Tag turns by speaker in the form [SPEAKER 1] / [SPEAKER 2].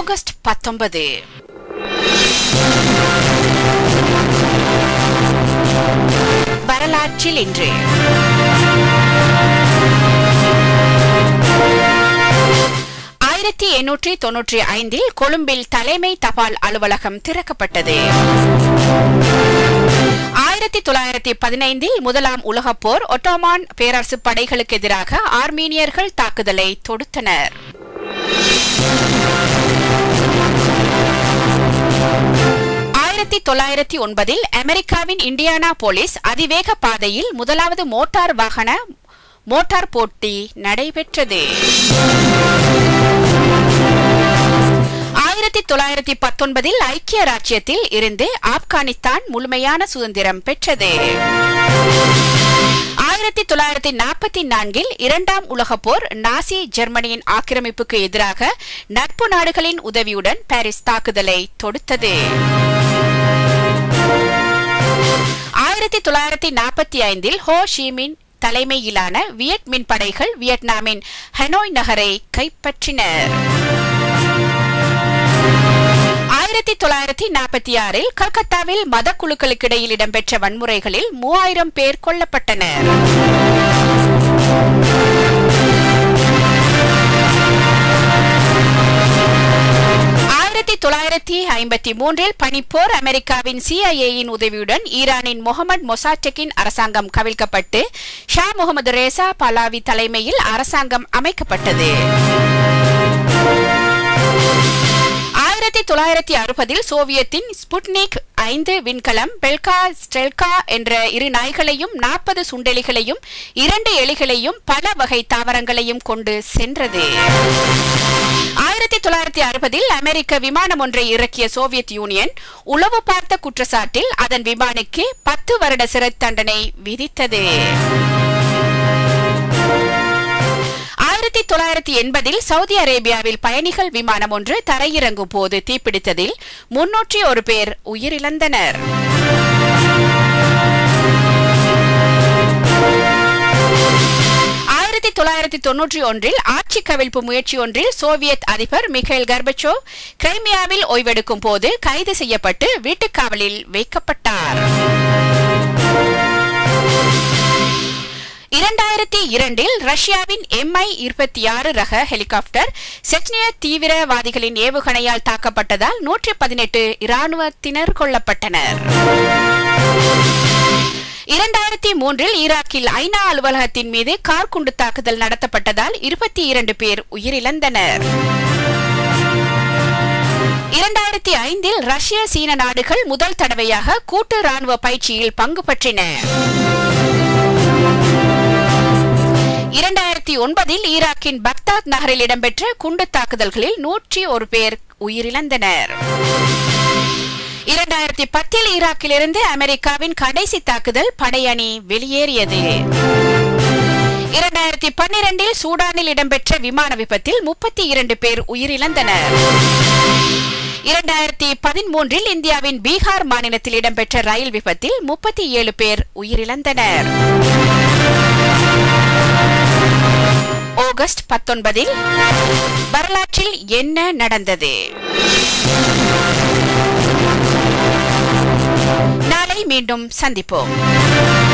[SPEAKER 1] August பத்தொன்பது வரலாற்றில் இன்று ஆயிரத்தி எண்ணூற்றி தொன்னூற்றி ஐந்தில் கொழும்பில் தலைமை தபால் அலுவலகம் திறக்கப்பட்டது ஆயிரத்தி தொள்ளாயிரத்தி பதினைந்தில் முதலாம் உலகப் போர் ஒட்டோமான் பேரரசு படைகளுக்கு எதிராக ஆர்மீனியர்கள் தாக்குதலை தொடுத்தனர் ஆயிரத்தி தொள்ளாயிரத்தி ஒன்பதில் அமெரிக்காவின் இண்டியானா போலீஸ் அதிவேக பாதையில் முதலாவது மோட்டார் வாகன மோட்டார் போட்டி நடைபெற்றது ஆயிரத்தி தொள்ளாயிரத்தி பத்தொன்பதில் ஐக்கிய ராச்சியத்தில் இருந்து ஆப்கானிஸ்தான் முழுமையான சுதந்திரம் பெற்றது ஆயிரத்தி தொள்ளாயிரத்தி நாற்பத்தி நான்கில் இரண்டாம் உலகப் போர் நாசி ஜெர்மனியின் ஆக்கிரமிப்புக்கு எதிராக நட்பு நாடுகளின் உதவியுடன் பாரிஸ் தாக்குதலை தொடுத்தது ஆயிரத்தி தொள்ளாயிரத்தி நாற்பத்தி ஐந்தில் ஹோ ஷீமின் தலைமையிலான வியட் மின் படைகள் வியட்நாமின் ஹனோய் நகரை கைப்பற்றினர் ஆயிரத்தி தொள்ளாயிரத்தி நாற்பத்தி ஆறில் கல்கத்தாவில் மத குழுக்களுக்கிடையில் இடம்பெற்ற வன்முறைகளில் மூவாயிரம் பேர் கொல்லப்பட்டனர் ஆயிரத்தி தொள்ளாயிரத்தி ஐம்பத்தி மூன்றில் பனிப்போர் அமெரிக்காவின் சிஐஏயின் உதவியுடன் ஈரானின் முகமது மொசாட்டெக்கின் அரசாங்கம் கவிழ்க்கப்பட்டு ஷா முகமது ரேசா பலாவி தலைமையில் அரசாங்கம் அமைக்கப்பட்டது ஆயிரத்தி தொள்ளாயிரத்தி அறுபதில் சோவியத்தின் ஸ்புட்னிக் ஐந்து விண்கலம் பெல்கா ஸ்டெல்கா என்ற இரு நாய்களையும் நாற்பது சுண்டெலிகளையும் இரண்டு எலிகளையும் பல வகை தாவரங்களையும் கொண்டு சென்றது ஆயிரத்தி தொள்ளாயிரத்தி அறுபதில் அமெரிக்க விமானம் ஒன்றை இறக்கிய சோவியத் யூனியன் உளவு பார்த்த குற்றச்சாட்டில் அதன் விமானிக்கு பத்து வருட சிறை தண்டனை விதித்தது ஆயிரத்தி தொள்ளாயிரத்தி எண்பதில் சவுதி அரேபியாவில் பயணிகள் விமானம் ஒன்று தரையிறங்கும் போது தீப்பிடித்ததில் முன்னூற்றி ஒரு பேர் உயிரிழந்தனர் ஆயிரத்தி தொள்ளாயிரத்தி தொன்னூற்றி ஒன்றில் ஆட்சி கவிழ்ப்பு முயற்சி ஒன்றில் சோவியத் அதிபர் மிகைல் கர்பச்சோ கிரைமியாவில் ஓய்வெடுக்கும் போது கைது செய்யப்பட்டு வீட்டுக்காவலில் வைக்கப்பட்டார் இரண்டாயிரத்தி இரண்டில் ரஷ்யாவின் எம்ஐ இருபத்தி ஆறு ரக ஹெலிகாப்டர் செச்னிய தீவிரவாதிகளின் ஏவுகணையால் தாக்கப்பட்டதால் நூற்றி பதினெட்டு இராணுவத்தினர் கொல்லப்பட்டனர் இரண்டாயிரத்தி மூன்றில் ஈராக்கில் ஐநா அலுவலகத்தின் மீது கார் குண்டு தாக்குதல் நடத்தப்பட்டதால் இருபத்தி இரண்டு பேர் உயிரிழந்தனர் இரண்டாயிரத்தி ஐந்தில் ரஷ்ய சீன நாடுகள் முதல் தடவையாக கூட்டு ராணுவ பயிற்சியில் பங்கு பற்றின இரண்டாயிரத்தி ஒன்பதில் ஈராக்கின் பக்தாத் நகரில் இடம்பெற்ற குண்டு தாக்குதல்களில் நூற்றி ஒரு பேர் உயிரிழந்தனர் இரண்டாயிரத்தி பத்தில் ஈராக்கிலிருந்து அமெரிக்காவின் கடைசி தாக்குதல் படையணி வெளியேறியது இரண்டாயிரத்தி பன்னிரண்டில் சூடானில் இடம்பெற்ற விமான விபத்தில் முப்பத்தி இரண்டு பேர் உயிரிழந்தனர் இரண்டாயிரத்தி பதிமூன்றில் இந்தியாவின் பீகார் மாநிலத்தில் இடம்பெற்ற ரயில் விபத்தில் முப்பத்தி ஏழு பேர் உயிரிழந்தனர் ஆகஸ்ட் பத்தொன்பதில் வரலாற்றில் என்ன நடந்தது நாளை மீண்டும் சந்திப்போம்